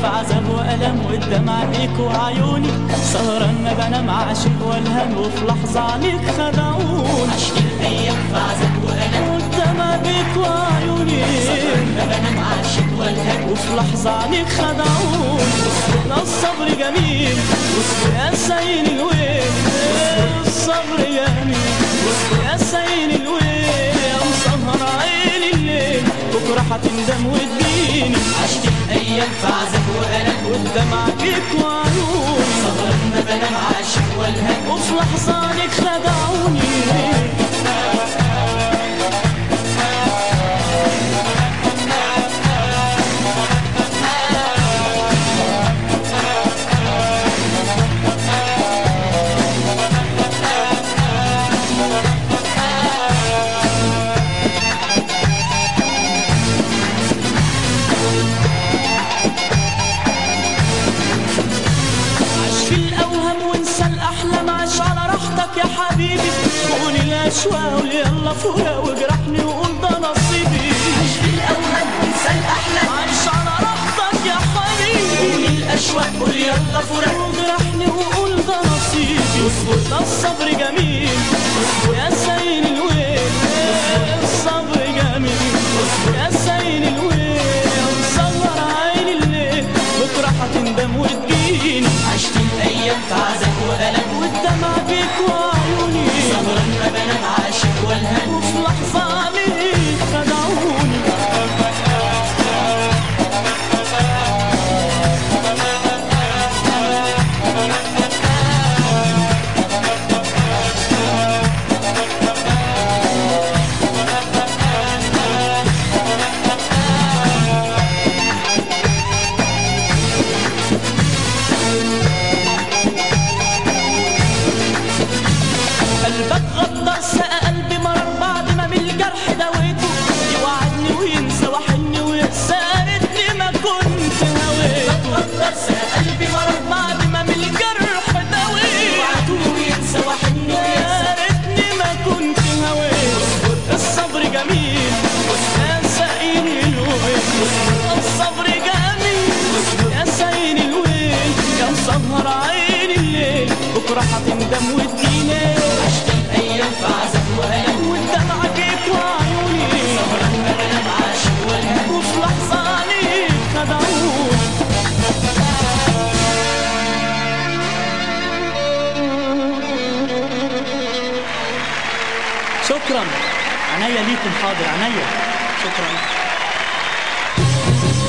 في عذاب وألم والدمع بيك وعيوني سهرا ما بنام عاشق والهم وفي لحظة عليك خدعوني عشت الأيام في عذاب وألم والدمع بيك وعيوني ما بنام عاشق والهم وفي لحظة عليك خدعوني لا الصبر جميل يا سيد الويل الصبر جميل يا سيد الويل يا مسهر عين الليل بكرة هتندم وتجيني عشت الأيام في عذاب وألم والدمع بيك وعيوني سهرا ما بنام عاشق والهم وفي لحظة عليك خدعوني عيش في الأوهام وانسى الأحلام عيش على راحتك يا حبيبي قول الأشواق قول يلا فوق واجرحني وقول ده نصيبي في الأوهام وانسى الأحلام عيش على راحتك يا حبيبي قول الأشواق قول يلا فرق واجرحني وقول ده نصيبي ده الصبر جميل يا سيد الويل الصبر جميل يا سيد الويل مصور عين الليل بكرة هتندم وتجيني عشت الأيام في عذاب وألم والدمع بيك وعيوني سهرا ما بنام عاشق والهم وفي لحظة عليك خدعوني قلبك غدر سقى قلبي مرر بعد ما من الجرح دويته يوعدني وينسى وحني وينسى ريتني ما كنت هويته قدر ساعة قلبي مرض بعد ما من الجرح دويته وعدو وينسى وحني وينسى يا ريتني ما كنت هويته الصبر جميل يا سعيد الويل الصبر جميل يا سعيد الويل يا مسهر عين الليل بكرة هتندم وتجيني عشت الأيام في عذاب وألم والدمع بيك وعيوني سهرا ما بنام عاشق والهم وفي لحظة عليك خدعوني شكرا عناية ليكم حاضر عناية شكرا